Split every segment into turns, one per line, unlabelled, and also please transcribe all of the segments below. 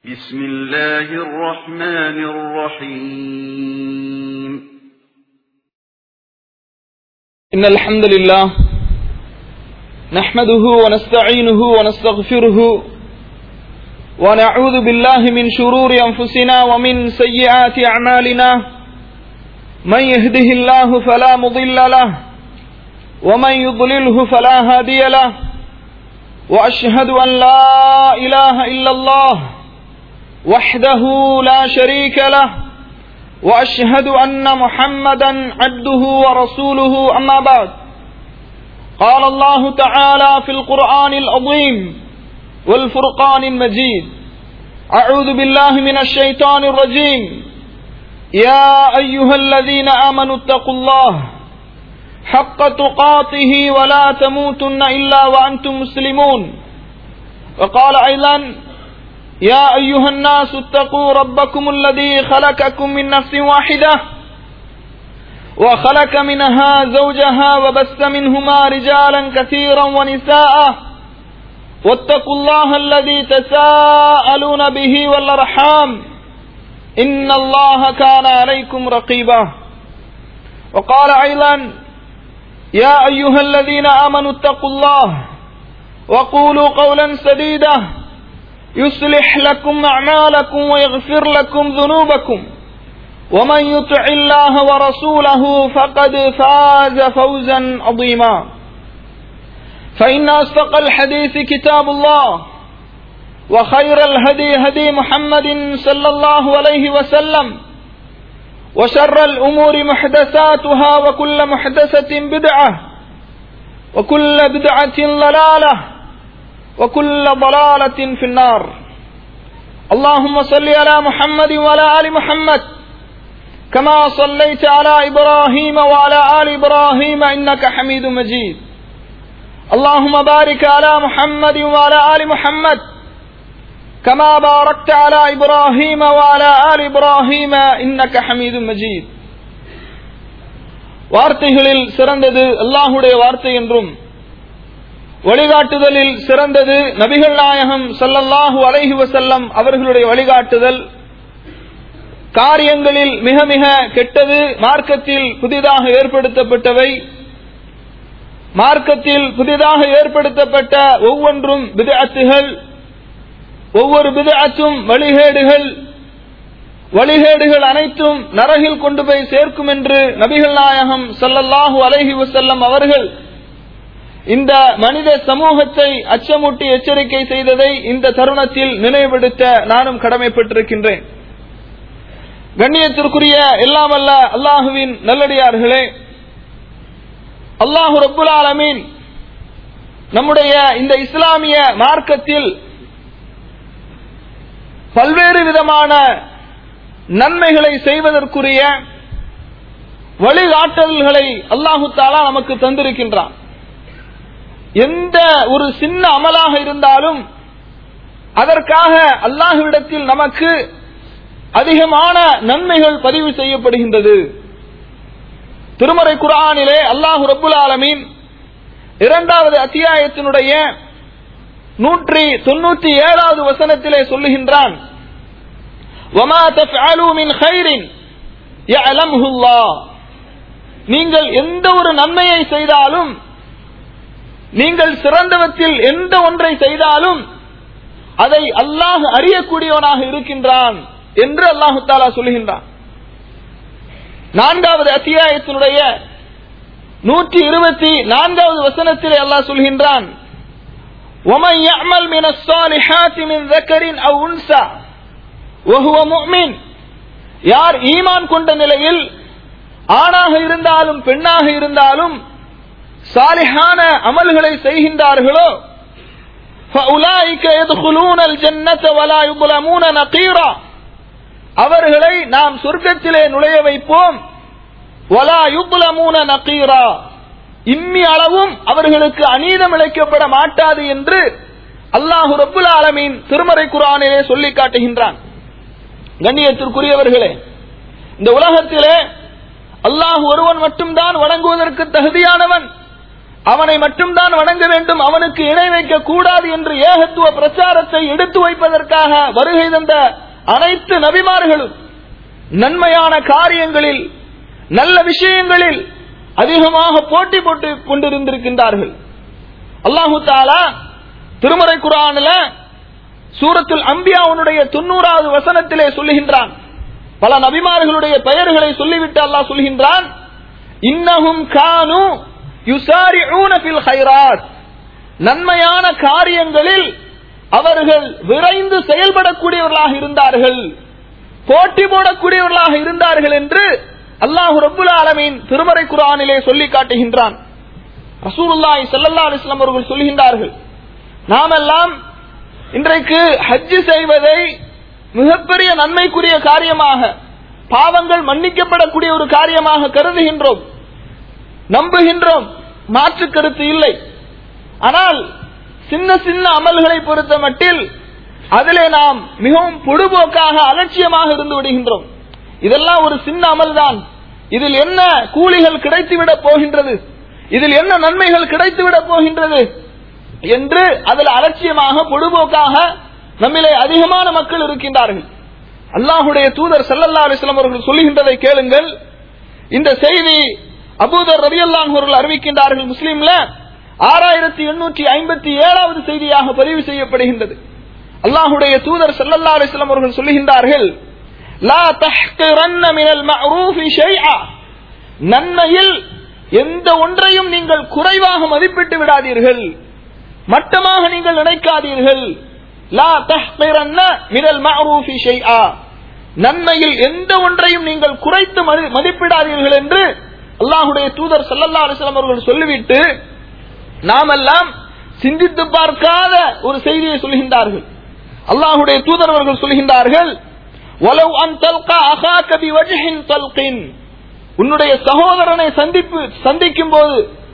بسم الله الرحمن الرحيم
إن الحمد لله نحمده ونستعينه ونستغفره ونعوذ بالله من شرور أنفسنا ومن سيئات أعمالنا من يهده الله فلا مضل له ومن يضلله فلا هادي له وأشهد أن لا إله إلا الله وحده لا شريك له واشهد ان محمدا عبده ورسوله اما بعد قال الله تعالى في القران العظيم والفرقان المجيد اعوذ بالله من الشيطان الرجيم يا ايها الذين امنوا اتقوا الله حق تقاته ولا تموتن الا وانتم مسلمون وقال ايضا يا أيها الناس اتقوا ربكم الذي خلقكم من نفس واحدة وخلق منها زوجها وبث منهما رجالا كثيرا ونساء واتقوا الله الذي تساءلون به والأرحام إن الله كان عليكم رقيبا وقال أيضا يا أيها الذين آمنوا اتقوا الله وقولوا قولا سديدا يصلح لكم أعمالكم ويغفر لكم ذنوبكم ومن يطع الله ورسوله فقد فاز فوزا عظيما فإن أصدق الحديث كتاب الله وخير الهدي هدي محمد صلى الله عليه وسلم وشر الأمور محدثاتها وكل محدثة بدعة وكل بدعة ضلالة وكل ضلالة في النار اللهم صل على محمد وعلى آل محمد كما صليت على إبراهيم وعلى آل إبراهيم إنك حميد مجيد اللهم بارك على محمد وعلى آل محمد كما باركت على إبراهيم وعلى آل إبراهيم إنك حميد مجيد வார்த்தைகளில் சிறந்தது அல்லாஹுடைய வார்த்தை என்றும் வழிகாட்டுதலில் சிறந்தது நபிகள் நாயகம் சல்லல்லாஹு அலைஹி வசல்லம் அவர்களுடைய வழிகாட்டுதல் காரியங்களில் மிக மிக கெட்டது மார்க்கத்தில் புதிதாக ஏற்படுத்தப்பட்டவை மார்க்கத்தில் புதிதாக ஏற்படுத்தப்பட்ட ஒவ்வொன்றும் விதஅத்துகள் ஒவ்வொரு விதஅத்தும் வழிகேடுகள் வழிகேடுகள் அனைத்தும் நரகில் கொண்டு போய் சேர்க்கும் என்று நபிகள் நாயகம் சல்லல்லாஹு அலைஹி வசல்லம் அவர்கள் இந்த மனித சமூகத்தை அச்சமூட்டி எச்சரிக்கை செய்ததை இந்த தருணத்தில் நினைவுபடுத்த நானும் கடமைப்பட்டிருக்கின்றேன் கண்ணியத்திற்குரிய எல்லாம் அல்ல அல்லாஹுவின் நல்லடியார்களே அல்லாஹு ரப்புல் ஆலமீன் நம்முடைய இந்த இஸ்லாமிய மார்க்கத்தில் பல்வேறு விதமான நன்மைகளை செய்வதற்குரிய வழிகாட்டல்களை அல்லாஹு தாலா நமக்கு தந்திருக்கின்றான் எந்த ஒரு சின்ன அமலாக இருந்தாலும் அதற்காக அல்லாஹுவிடத்தில் நமக்கு அதிகமான நன்மைகள் பதிவு செய்யப்படுகின்றது திருமறை குரானிலே அல்லாஹு ரபுல் ஆலமீன் இரண்டாவது அத்தியாயத்தினுடைய நூற்றி தொன்னூற்றி ஏழாவது வசனத்திலே சொல்லுகின்றான் நீங்கள் எந்த ஒரு நன்மையை செய்தாலும் நீங்கள் சிறந்தவத்தில் எந்த ஒன்றை செய்தாலும் அதை அல்லாஹ் அறியக்கூடியவனாக இருக்கின்றான் என்று அல்லாஹு தாலா சொல்லுகின்றான் நான்காவது அத்தியாயத்தினுடைய நூற்றி இருபத்தி நான்காவது வசனத்திலே அல்லாஹ் சொல்கின்றான் ومن يعمل من الصالحات من ذكر او انثى وهو مؤمن யார் ஈமான் கொண்ட நிலையில் ஆணாக இருந்தாலும் பெண்ணாக இருந்தாலும் சாலிஹான அமல்களை செய்கின்றார்களோ அவர்களை நாம் சொர்க்கத்திலே நுழைய வைப்போம் இம்மி அளவும் அவர்களுக்கு அநீதம் இழைக்கப்பட மாட்டாது என்று அல்லாஹு ரபுல் ஆலமீன் திருமறை குரானிலே சொல்லி காட்டுகின்றான் கண்ணியத்திற்குரியவர்களே இந்த உலகத்திலே அல்லாஹ் ஒருவன் மட்டும்தான் வணங்குவதற்கு தகுதியானவன் அவனை மட்டும்தான் வணங்க வேண்டும் அவனுக்கு இணை வைக்க கூடாது என்று ஏகத்துவ பிரச்சாரத்தை எடுத்து வைப்பதற்காக வருகை தந்த அனைத்து நபிமார்களும் நன்மையான காரியங்களில் நல்ல விஷயங்களில் அதிகமாக போட்டி போட்டு கொண்டிருந்திருக்கின்றார்கள் அல்லாஹு தாலா திருமறை குரானில் சூரத்துல் அம்பியாவுடைய தொண்ணூறாவது வசனத்திலே சொல்லுகின்றான் பல நபிமார்களுடைய பெயர்களை சொல்லிவிட்டு அல்லாஹ் சொல்கின்றான் இன்னஹும் கானு யுசாரிஊன ஃபில் ஹைராத் நன்மையான காரியங்களில் அவர்கள் விரைந்து செயல்படக்கூடியவர்களாக இருந்தார்கள் போட்டி போடக்கூடியவர்களாக இருந்தார்கள் என்று அல்லாஹு ரப்புல் ஆலமீன் திருமறை குரானிலே சொல்லி காட்டுகின்றான் ரசூலுல்லாஹி ஸல்லல்லாஹு அலைஹி வஸல்லம் அவர்கள் சொல்கின்றார்கள் நாமெல்லாம் இன்றைக்கு ஹஜ் செய்வதை மிகப்பெரிய நன்மைக்குரிய காரியமாக பாவங்கள் மன்னிக்கப்படக்கூடிய ஒரு காரியமாக கருதுகின்றோம் நம்புகின்றோம் மாற்று கருத்து இல்லை ஆனால் சின்ன சின்ன அமல்களை பொறுத்த மட்டில் அதிலே நாம் மிகவும் பொடுபோக்காக அலட்சியமாக இருந்து விடுகின்றோம் இதெல்லாம் ஒரு சின்ன அமல்தான் இதில் என்ன கூலிகள் கிடைத்துவிடப் போகின்றது இதில் என்ன நன்மைகள் கிடைத்துவிடப் போகின்றது என்று அதில் அலட்சியமாக பொடுபோக்காக நம்மிலே அதிகமான மக்கள் இருக்கின்றார்கள் அல்லாஹுடைய தூதர் சல்லல்லா அலிஸ்லாம் அவர்கள் சொல்லுகின்றதை கேளுங்கள் இந்த செய்தி அபூதர் ரவி அவர்கள் அறிவிக்கின்றார்கள் முஸ்லீம்ல ஆறாயிரத்தி எண்ணூற்றி ஐம்பத்தி ஏழாவது செய்தியாக பதிவு செய்யப்படுகின்றது அல்லாஹுடைய தூதர் சல்லல்லா அலிஸ்லாம் அவர்கள் சொல்லுகின்றார்கள் லா தஹ்கிரன்ன மினல் மஅரூஃபி ஷைஆ நன்மையில் எந்த ஒன்றையும் நீங்கள் குறைவாக மதிப்பிட்டு விடாதீர்கள் மட்டமாக நீங்கள் நினைக்காதீர்கள் லா தஹ்கிரன்ன மினல் மஅரூஃபி ஷைஆ நன்மையில் எந்த ஒன்றையும் நீங்கள் குறைத்து மதி- மதிப்பிடாதீர்கள் என்று அல்லாஹுடைய தூதர் சல்லல்லா அலிஸ்லாம் அவர்கள் சொல்லிவிட்டு நாமெல்லாம் சிந்தித்து பார்க்காத ஒரு செய்தியை சொல்கின்றார்கள் அல்லாஹுடைய தூதர் அவர்கள் சொல்கின்றார்கள் "வலவ் அன் தல்கா அகாக பிவஜ்ஹின் தல்கின்." உன்னுடைய சகோதரனை சந்திப்பு சந்திக்கும் போது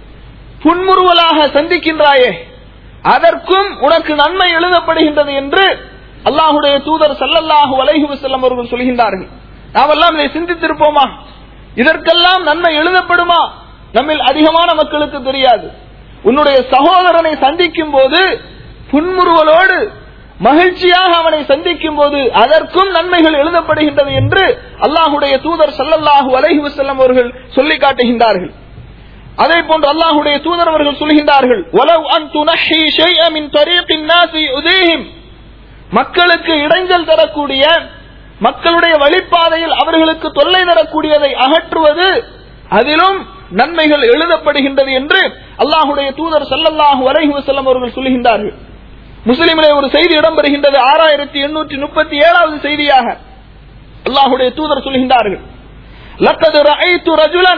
புன்முறுவலாக சந்திக்கின்றாயே அதற்கும் உனக்கு நன்மை எழுதப்படுகின்றது என்று அல்லாஹுடைய தூதர் சல்லல்லாஹு அலைஹி வஸல்லம் அவர்கள் சொல்கின்றார்கள் நாமெல்லாம் இதை சிந்தித்திருப்போமா இதற்கெல்லாம் நன்மை எழுதப்படுமா நம்மில் அதிகமான மக்களுக்கு தெரியாது உன்னுடைய சகோதரனை சந்திக்கும் போது புன்முறுவலோடு மகிழ்ச்சியாக அவனை சந்திக்கும் போது அதற்கும் நன்மைகள் எழுதப்படுகின்றது என்று அல்லாஹுடைய தூதர் சல்லல்லாஹு அலைஹி வஸல்லம் அவர்கள் சொல்லி காட்டுகின்றார்கள் அதே போன்று அல்லாஹுடைய தூதர் அவர்கள் சொல்கின்றார்கள் "வலவ் அன் துனஹி ஷைஅ மின் தரீகின் நாஸி யுதீஹிம்." மக்களுக்கு இடைஞ்சல் தரக்கூடிய மக்களுடைய வழிப்பாதையில் அவர்களுக்கு தொல்லை தரக்கூடியதை அகற்றுவது அதிலும் நன்மைகள் எழுதப்படுகின்றது என்று அல்லாஹுடைய தூதர் ஸல்லல்லாஹு அலைஹி வஸல்லம் அவர்கள் சொல்கின்றார்கள் முஸ்லிமிலே ஒரு செய்தி இடம்பெறுகின்றது ஆறாயிரத்தி எண்ணூற்றி முப்பத்தி ஏழாவது செய்தியாக அல்லாஹுடைய தூதர் சொல்கின்றார்கள் லக்கது ரஐத்து ரஜுலன்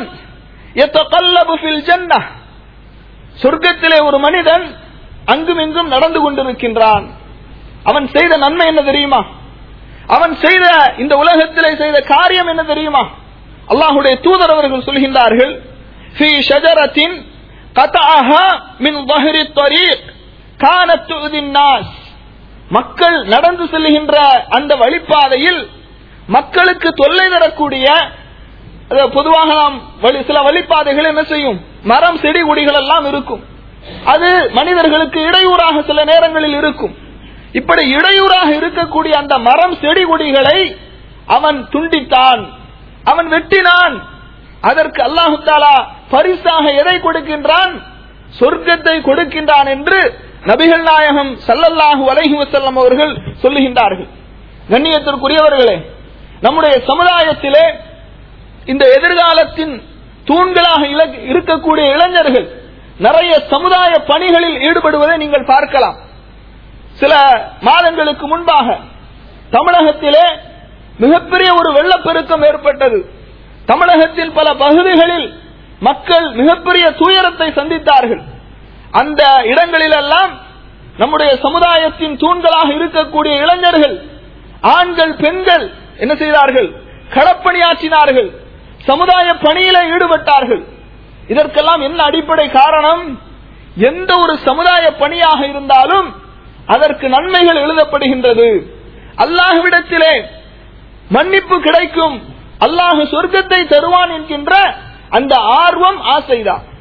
يتقلب في الجنة சொர்க்கத்திலே ஒரு மனிதன் அங்கும் இங்கும் நடந்து கொண்டிருக்கின்றான் அவன் செய்த நன்மை என்ன தெரியுமா அவன் செய்த இந்த உலகத்திலே செய்த காரியம் என்ன தெரியுமா அல்லாஹுடைய தூதர் அவர்கள் சொல்கின்றார்கள் في شجرة قطعها من ظهر الطريق كانت تؤذي الناس மக்கள் நடந்து செல்லுகின்ற அந்த வழிப்பாதையில் மக்களுக்கு தொல்லை தரக்கூடிய அதாவது பொதுவாக நாம் வழி சில வழிப்பாதைகள் என்ன செய்யும் மரம் செடி கொடிகள் எல்லாம் இருக்கும் அது மனிதர்களுக்கு இடையூறாக சில நேரங்களில் இருக்கும் இப்படி இடையூறாக இருக்கக்கூடிய அந்த மரம் செடி கொடிகளை அவன் துண்டித்தான் அவன் வெட்டினான் அதற்கு அல்லாஹு தாலா பரிசாக எதை கொடுக்கின்றான் சொர்க்கத்தை கொடுக்கின்றான் என்று நபிகள் நாயகம் சல்லல்லாஹு அலைஹி வஸல்லம் அவர்கள் சொல்லுகின்றார்கள் கண்ணியத்திற்குரியவர்களே நம்முடைய சமுதாயத்திலே இந்த எதிர்காலத்தின் தூண்களாக இல- இருக்கக்கூடிய இளைஞர்கள் நிறைய சமுதாய பணிகளில் ஈடுபடுவதை நீங்கள் பார்க்கலாம் சில மாதங்களுக்கு முன்பாக தமிழகத்திலே மிகப்பெரிய ஒரு வெள்ளப்பெருக்கம் ஏற்பட்டது தமிழகத்தின் பல பகுதிகளில் மக்கள் மிகப்பெரிய துயரத்தை சந்தித்தார்கள் அந்த இடங்களிலெல்லாம் நம்முடைய சமுதாயத்தின் தூண்களாக இருக்கக்கூடிய இளைஞர்கள் ஆண்கள் பெண்கள் என்ன செய்தார்கள் களப்பணியாற்றினார்கள் சமுதாய பணியில ஈடுபட்டார்கள் இதற்கெல்லாம் என்ன அடிப்படை காரணம் எந்த ஒரு சமுதாய பணியாக இருந்தாலும் அதற்கு நன்மைகள் எழுதப்படுகின்றது அல்லாஹ்விடத்திலே மன்னிப்பு கிடைக்கும் அல்லாஹ் சொர்க்கத்தை தருவான் என்கின்ற அந்த ஆர்வம் ஆசைதான்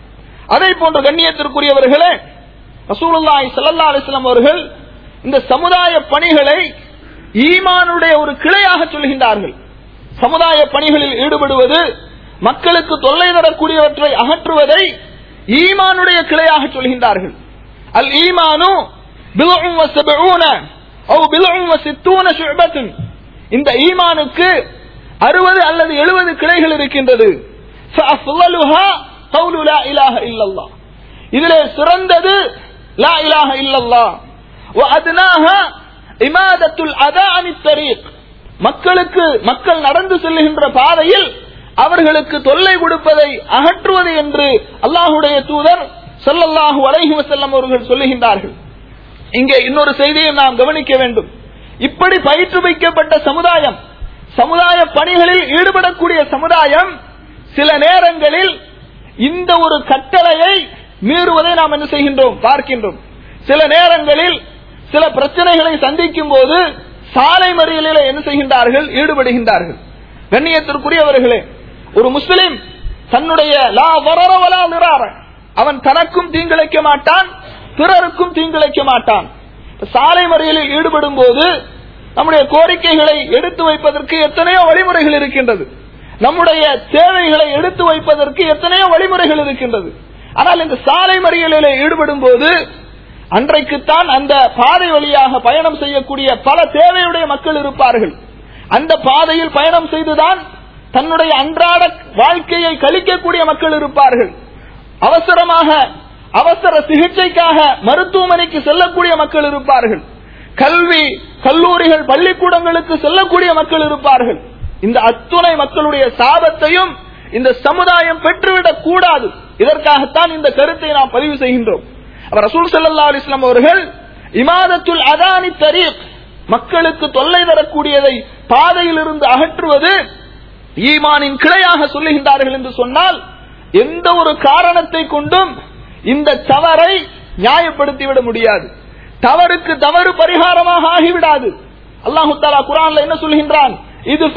அதே போன்ற கண்ணியத்திற்குரியவர்களே ரசூலுல்லாஹி ஸல்லல்லாஹு அலைஹி வஸல்லம் அவர்கள் இந்த சமுதாய பணிகளை ஈமானுடைய ஒரு கிளையாக சொல்கின்றார்கள் சமுதாய பணிகளில் ஈடுபடுவது மக்களுக்கு தொல்லை தரக்கூடியவற்றை அகற்றுவதை ஈமானுடைய கிளையாக சொல்கின்றார்கள் அல் ஈமானு பில்உம் வஸபஊன அவு பில்உம் வஸித்தூன ஷுஅபத்துன் இந்த ஈமானுக்கு அறுபது அல்லது எழுபது கிளைகள் இருக்கின்றது فأفضلها قول لا إله إلا الله இதிலே சிறந்தது லா இலாஹ இல்லல்லாஹ் وأدناها إمادة الأذى عن الطريق மக்களுக்கு மக்கள் நடந்து செல்லுகின்ற பாதையில் அவர்களுக்கு தொல்லை கொடுப்பதை அகற்றுவது என்று அல்லாஹுடைய தூதர் ஸல்லல்லாஹு அலைஹி வஸல்லம் அவர்கள் சொல்லுகின்றார்கள் இங்கே இன்னொரு செய்தியை நாம் கவனிக்க வேண்டும் இப்படி பயிற்றுவிக்கப்பட்ட சமுதாயம் சமுதாய பணிகளில் ஈடுபடக்கூடிய சமுதாயம் சில நேரங்களில் இந்த ஒரு கட்டளையை மீறுவதை நாம் என்ன செய்கின்றோம் பார்க்கின்றோம் சில நேரங்களில் சில பிரச்சனைகளை சந்திக்கும் போது சாலை மறியலில் என்ன செய்கின்றார்கள் ஈடுபடுகின்றார்கள் கண்ணியத்திற்குரியவர்களே ஒரு முஸ்லிம் தன்னுடைய லா வரர வலா நிரார அவன் தனக்கும் தீங்கிழைக்க மாட்டான் பிறருக்கும் தீங்கிழைக்க மாட்டான் சாலை மறியலில் ஈடுபடும் போது நம்முடைய கோரிக்கைகளை எடுத்து வைப்பதற்கு எத்தனையோ வழிமுறைகள் இருக்கின்றது நம்முடைய தேவைகளை எடுத்து வைப்பதற்கு எத்தனையோ வழிமுறைகள் இருக்கின்றது ஆனால் இந்த சாலை மறியலில் ஈடுபடும் போது அன்றைக்குத்தான் அந்த பாதை வழியாக பயணம் செய்யக்கூடிய பல தேவையுடைய மக்கள் இருப்பார்கள் அந்த பாதையில் பயணம் செய்துதான் தன்னுடைய அன்றாட வாழ்க்கையை கழிக்கக்கூடிய மக்கள் இருப்பார்கள் அவசரமாக அவசர சிகிச்சைக்காக மருத்துவமனைக்கு செல்லக்கூடிய மக்கள் இருப்பார்கள் கல்வி கல்லூரிகள் பள்ளிக்கூடங்களுக்கு செல்லக்கூடிய மக்கள் இருப்பார்கள் இந்த அத்துணை மக்களுடைய சாபத்தையும் இந்த சமுதாயம் பெற்றுவிடக் கூடாது இதற்காகத்தான் இந்த கருத்தை நாம் பதிவு செய்கின்றோம் அவர் ரசூல் ஸல்லல்லாஹு அலைஹி வஸல்லம் அவர்கள் இமாதத்துல் அதானி தரீக் மக்களுக்கு தொல்லை தரக்கூடியதை பாதையில் இருந்து அகற்றுவது ஈமானின் கிளையாக சொல்லுகின்றார்கள் என்று சொன்னால் எந்த ஒரு காரணத்தை கொண்டும் இந்த தவறை நியாயப்படுத்திவிட முடியாது தவறுக்கு தவறு பரிகாரமாக ஆகிவிடாது அல்லாஹு தாலா குரான்ல என்ன சொல்கின்றான் இது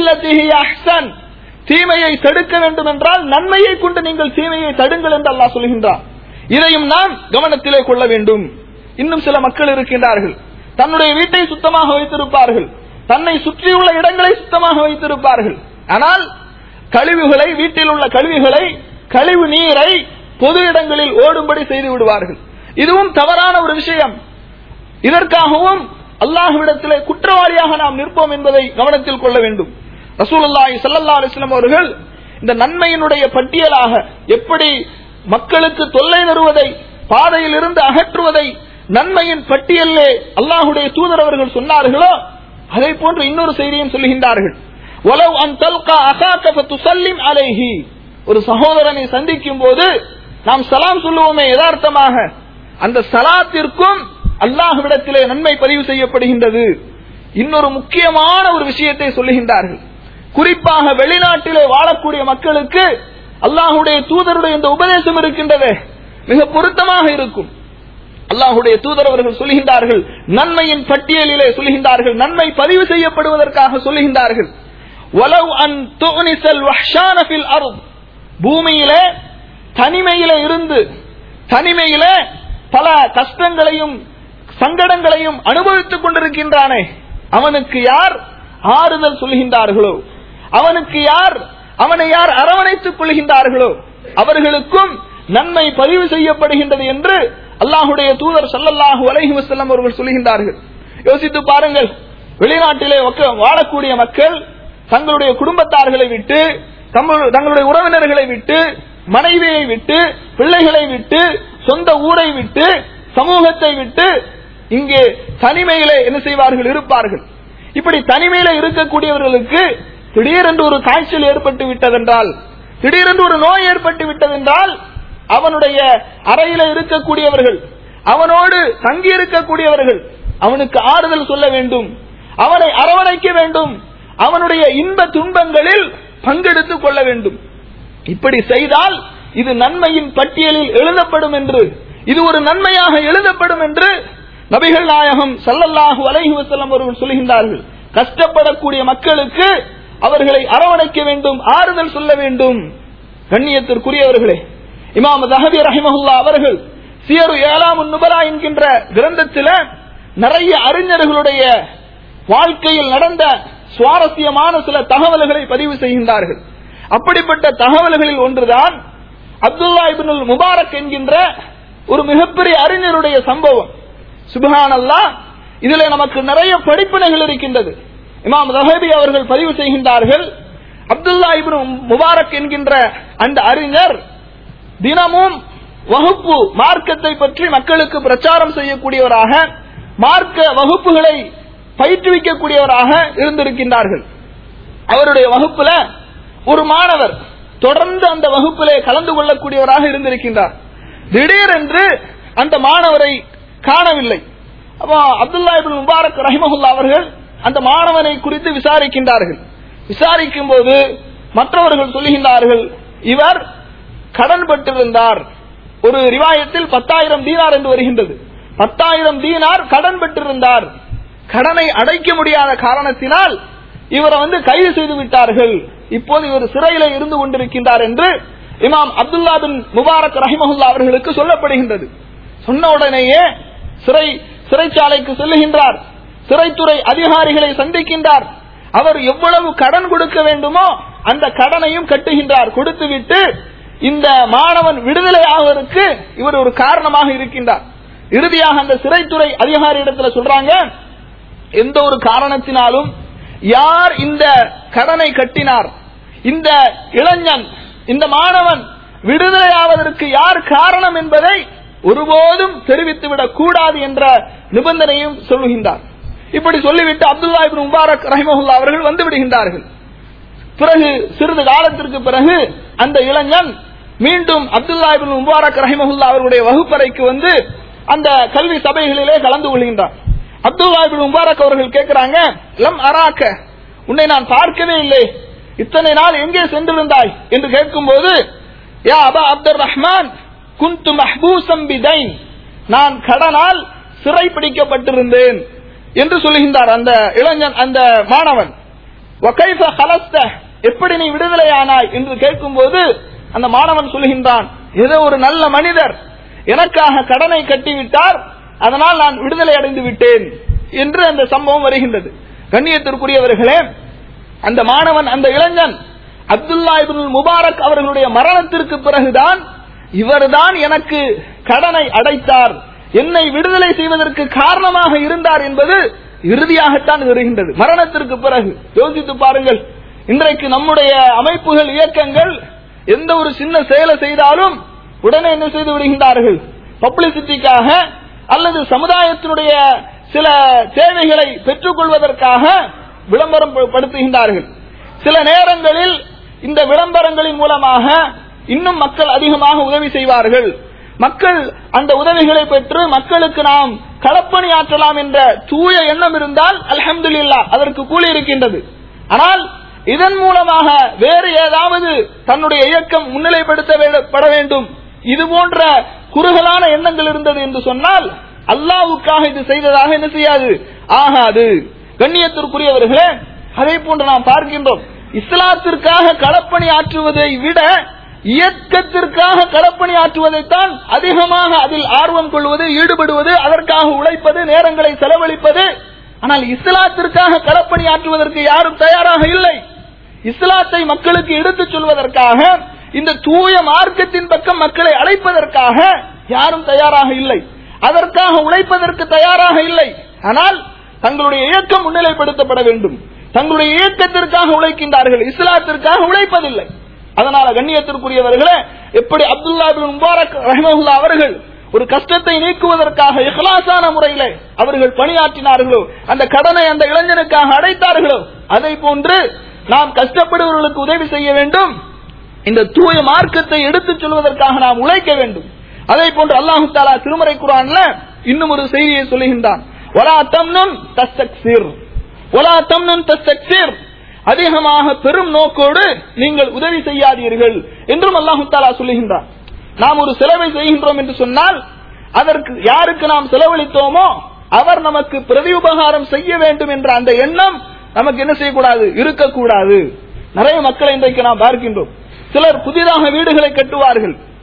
அஹ்சன் தீமையை தடுக்க வேண்டும் என்றால் நன்மையை கொண்டு நீங்கள் தீமையை தடுங்கள் என்று அல்லாஹ் சொல்கின்றான் இதையும் நாம் கவனத்திலே கொள்ள வேண்டும் இன்னும் சில மக்கள் இருக்கின்றார்கள் தன்னுடைய வீட்டை சுத்தமாக வைத்திருப்பார்கள் தன்னை சுற்றியுள்ள இடங்களை சுத்தமாக வைத்திருப்பார்கள் ஆனால் கழிவுகளை வீட்டில் உள்ள கழிவுகளை கழிவு நீரை பொது இடங்களில் ஓடும்படி செய்து விடுவார்கள் இதுவும் தவறான ஒரு விஷயம் இதற்காகவும் அல்லாஹ்விடத்திலே குற்றவாளியாக நாம் நிற்போம் என்பதை கவனத்தில் கொள்ள வேண்டும் ரசூலுல்லாஹி ஸல்லல்லாஹு அலைஹி வஸல்லம் அவர்கள் இந்த நன்மையினுடைய பட்டியலாக எப்படி மக்களுக்கு தொல்லை தருவதை பாதையில் இருந்து அகற்றுவதை நன்மையின் பட்டியலே அல்லாஹுடைய தூதர் அவர்கள் சொன்னார்களோ அதை போன்று இன்னொரு செய்தியும் சொல்லுகின்றார்கள் ஒலவ் அன் தல்கா அகாக்க ஃபதுசல்லிம் அலைஹி ஒரு சகோதரனை சந்திக்கும் போது நாம் சலாம் சொல்லுவோமே யதார்த்தமாக அந்த சலாத்திற்கும் அல்லாஹ்விடத்திலே நன்மை பதிவு செய்யப்படுகின்றது இன்னொரு முக்கியமான ஒரு விஷயத்தை சொல்லுகின்றார்கள் குறிப்பாக வெளிநாட்டிலே வாழக்கூடிய மக்களுக்கு அல்லாஹுடைய தூதருடைய இந்த உபதேசம் இருக்கின்றதே மிக பொருத்தமாக இருக்கும் அல்லாஹுடைய தூதர் அவர்கள் சொல்லுகின்றார்கள் நன்மையின் பட்டியலிலே சொல்லுகின்றார்கள் நன்மை பதிவு செய்யப்படுவதற்காக சொல்லுகின்றார்கள் வலவ் அன் துனிசல் வஹ்ஷான ஃபில் அர்த் பூமியிலே தனிமையிலே இருந்து தனிமையிலே பல கஷ்டங்களையும் சங்கடங்களையும் அனுபவித்துக் கொண்டிருக்கின்றானே அவனுக்கு யார் ஆறுதல் சொல்கின்றார்களோ அவனுக்கு யார் அவனை யார் அரவணைத்துக் கொள்கின்றார்களோ அவர்களுக்கும் நன்மை பதிவு செய்யப்படுகின்றது என்று அல்லாஹுடைய தூதர் சல்லல்லாஹு அலைஹி வஸல்லம் அவர்கள் சொல்கின்றார்கள் யோசித்து பாருங்கள் வெளிநாட்டிலே வக்க- வாழக்கூடிய மக்கள் தங்களுடைய குடும்பத்தார்களை விட்டு தம்ம- தங்களுடைய உறவினர்களை விட்டு மனைவியை விட்டு பிள்ளைகளை விட்டு சொந்த ஊரை விட்டு சமூகத்தை விட்டு இங்கே தனிமையிலே என்ன செய்வார்கள் இருப்பார்கள் இப்படி தனிமையில இருக்கக்கூடியவர்களுக்கு திடீரென்று ஒரு காய்ச்சல் ஏற்பட்டு விட்டதென்றால் திடீரென்று ஒரு நோய் ஏற்பட்டு விட்டதென்றால் அவனுடைய அறையில இருக்கக்கூடியவர்கள் அவனோடு தங்கி இருக்கக்கூடியவர்கள் அவனுக்கு ஆறுதல் சொல்ல வேண்டும் அவனை அரவணைக்க வேண்டும் அவனுடைய இன்ப துன்பங்களில் பங்கெடுத்துக் கொள்ள வேண்டும் இப்படி செய்தால் இது நன்மையின் பட்டியலில் எழுதப்படும் என்று இது ஒரு நன்மையாக எழுதப்படும் என்று நபிகள் நாயகம் ஸல்லல்லாஹு அலைஹி வஸல்லம் அவர்கள் சொல்கின்றார்கள் கஷ்டப்படக்கூடிய மக்களுக்கு அவர்களை அரவணைக்க வேண்டும் ஆறுதல் சொல்ல வேண்டும் கண்ணியத்திற்குரியவர்களே இமாம் தஹபி ரஹிமஹுல்லா அவர்கள் சியரு ஏழாம் நுபலா என்கின்ற கிரந்தத்தில நிறைய அறிஞர்களுடைய வாழ்க்கையில் நடந்த சுவாரஸ்யமான சில தகவல்களை பதிவு செய்கின்றார்கள் அப்படிப்பட்ட தகவல்களில் ஒன்றுதான் அப்துல்லா இபினுல் முபாரக் என்கின்ற ஒரு மிகப்பெரிய அறிஞருடைய சம்பவம் சுபஹானல்லா இதுல நமக்கு நிறைய படிப்பினைகள் இருக்கின்றது இமாம் ரஹபி அவர்கள் பதிவு செய்கின்றார்கள் அப்துல்லா இப்னு முபாரக் என்கின்ற அந்த அறிஞர் தினமும் வகுப்பு மார்க்கத்தை பற்றி மக்களுக்கு பிரச்சாரம் செய்யக்கூடியவராக மார்க்க வகுப்புகளை பயிற்றுவிக்கக்கூடியவராக இருந்திருக்கின்றார்கள் அவருடைய வகுப்புல ஒரு மாணவர் தொடர்ந்து அந்த வகுப்பிலே கலந்து கொள்ளக்கூடியவராக இருந்திருக்கின்றார் திடீரென்று அந்த மாணவரை காணவில்லை அப்போ அப்துல்லா இபின் முபாரக் ரஹிமஹுல்லா அவர்கள் அந்த மாணவனை குறித்து விசாரிக்கின்றார்கள் விசாரிக்கும் போது மற்றவர்கள் சொல்லுகின்றார்கள் இவர் கடன் பெற்றிருந்தார் ஒரு ரிவாயத்தில் பத்தாயிரம் தீனார் என்று வருகின்றது பத்தாயிரம் தீனார் கடன் பெற்றிருந்தார் கடனை அடைக்க முடியாத காரணத்தினால் இவரை வந்து கைது செய்து விட்டார்கள் இப்போது இவர் சிறையில இருந்து கொண்டிருக்கின்றார் என்று இமாம் அப்துல்லா பின் முபாரக் ரஹிமஹுல்லா அவர்களுக்கு சொல்லப்படுகின்றது சொன்ன உடனேயே சிறை சிறைச்சாலைக்கு செல்லுகின்றார் சிறைத்துறை அதிகாரிகளை சந்திக்கின்றார் அவர் எவ்வளவு கடன் கொடுக்க வேண்டுமோ அந்த கடனையும் கட்டுகின்றார் கொடுத்துவிட்டு இந்த மாணவன் விடுதலை ஆவதற்கு இவர் ஒரு காரணமாக இருக்கின்றார் இறுதியாக அந்த சிறைத்துறை அதிகாரி இடத்துல சொல்றாங்க எந்த ஒரு காரணத்தினாலும் யார் இந்த கடனை கட்டினார் இந்த இளைஞன் இந்த மாணவன் விடுதலை ஆவதற்கு யார் காரணம் என்பதை ஒருபோதும் தெரிவித்துவிடக் கூடாது என்ற நிபந்தனையும் சொல்லுகின்றார் இப்படி சொல்லிவிட்டு அப்துல்லா இபின் முபாரக் ரஹிமஹுல்லா அவர்கள் வந்து விடுகின்றார்கள் பிறகு சிறிது காலத்திற்கு பிறகு அந்த இளைஞன் மீண்டும் அப்துல்லா இபின் முபாரக் ரஹிமஹுல்லா அவர்களுடைய வகுப்பறைக்கு வந்து அந்த கல்வி சபைகளிலே கலந்து கொள்கின்றார் அப்துல்லா இபின் முபாரக் அவர்கள் கேட்கிறாங்க லம் அராக்க உன்னை நான் பார்க்கவே இல்லை இத்தனை நாள் எங்கே சென்றிருந்தாய் என்று கேட்கும்போது யா அபா அப்துல் ரஹ்மான் குந்து மஹ்பூசம் பிதைன் நான் கடனால் சிறை பிடிக்கப்பட்டிருந்தேன் என்று சொல்லுகின்றார் அந்த இளைஞன் அந்த மாணவன் وَكَيْفَ خَلَصْتَ எப்படி நீ விடுதலை ஆனாய் என்று கேட்கும்போது அந்த மாணவன் சொல்லுகின்றான் ஏதோ ஒரு நல்ல மனிதர் எனக்காக கடனை கட்டிவிட்டார் அதனால் நான் விடுதலை அடைந்து விட்டேன் என்று அந்த சம்பவம் வருகின்றது கண்ணியத்திற்குரியவர்களே அந்த மாணவன் அந்த இளைஞன் அப்துல்லா இப்னுல் முபாரக் அவர்களுடைய மரணத்திற்கு பிறகுதான் இவர்தான் எனக்கு கடனை அடைத்தார் என்னை விடுதலை செய்வதற்கு காரணமாக இருந்தார் என்பது இறுதியாகத்தான் வருகின்றது மரணத்திற்கு பிறகு யோசித்து பாருங்கள் இன்றைக்கு நம்முடைய அமைப்புகள் இயக்கங்கள் எந்த ஒரு சின்ன செயலை செய்தாலும் உடனே என்ன செய்து விடுகின்றார்கள் பப்ளிசிட்டிக்காக அல்லது சமுதாயத்தினுடைய சில சேவைகளை பெற்றுக் கொள்வதற்காக விளம்பரம் படுத்துகின்றார்கள் சில நேரங்களில் இந்த விளம்பரங்களின் மூலமாக இன்னும் மக்கள் அதிகமாக உதவி செய்வார்கள் மக்கள் அந்த உதவிகளை பெற்று மக்களுக்கு நாம் களப்பணி ஆற்றலாம் என்ற தூய எண்ணம் இருந்தால் அல்ஹம்துலில்லா அதற்கு கூலி இருக்கின்றது ஆனால் இதன் மூலமாக வேறு ஏதாவது தன்னுடைய இயக்கம் முன்னிலைப்படுத்தப்பட வேண்டும் இது போன்ற குறுகலான எண்ணங்கள் இருந்தது என்று சொன்னால் அல்லாவுக்காக இது செய்ததாக என்ன செய்யாது ஆகாது கண்ணியத்திற்குரியவர்களே அதே போன்று நாம் பார்க்கின்றோம் இஸ்லாத்திற்காக களப்பணி ஆற்றுவதை விட இயக்கத்திற்காக களப்பணி ஆற்றுவதைத்தான் அதிகமாக அதில் ஆர்வம் கொள்வது ஈடுபடுவது அதற்காக உழைப்பது நேரங்களை செலவழிப்பது ஆனால் இஸ்லாத்திற்காக களப்பணி ஆற்றுவதற்கு யாரும் தயாராக இல்லை இஸ்லாத்தை மக்களுக்கு எடுத்துச் சொல்வதற்காக இந்த தூய மார்க்கத்தின் பக்கம் மக்களை அழைப்பதற்காக யாரும் தயாராக இல்லை அதற்காக உழைப்பதற்கு தயாராக இல்லை ஆனால் தங்களுடைய இயக்கம் முன்னிலைப்படுத்தப்பட வேண்டும் தங்களுடைய இயக்கத்திற்காக உழைக்கின்றார்கள் இஸ்லாத்திற்காக உழைப்பதில்லை அதனால கண்ணியத்திற்குரியவர்களே எப்படி அப்துல்லா பின் முபாரக் ரஹ்மஹுல்லா அவர்கள் ஒரு கஷ்டத்தை நீக்குவதற்காக இஹ்லாசான முறையிலே அவர்கள் பணியாற்றினார்களோ அந்த கடனை அந்த இளைஞனுக்காக அடைத்தார்களோ அதை போன்று நாம் கஷ்டப்படுபவர்களுக்கு உதவி செய்ய வேண்டும் இந்த தூய மார்க்கத்தை எடுத்துச் சொல்வதற்காக நாம் உழைக்க வேண்டும் அதே போன்று அல்லாஹு தாலா திருமறை குரான்ல இன்னும் ஒரு செய்தியை சொல்லுகின்றான் ஒலா தம்னும் தஸ்தக்சிர் ஒலா தம்னும் தஸ்தக்சிர் அதிகமாக பெரும் நோக்கோடு நீங்கள் உதவி செய்யாதீர்கள் என்றும் அல்லாஹு தாலா சொல்லுகின்றான் நாம் ஒரு செலவை செய்கின்றோம் என்று சொன்னால் அதற்கு யாருக்கு நாம் செலவழித்தோமோ அவர் நமக்கு பிரதி உபகாரம் செய்ய வேண்டும் என்ற அந்த எண்ணம் நமக்கு என்ன செய்யக்கூடாது இருக்கக்கூடாது நிறைய மக்களை இன்றைக்கு நாம் பார்க்கின்றோம் சிலர் புதிதாக வீடுகளை கட்டுவார்கள்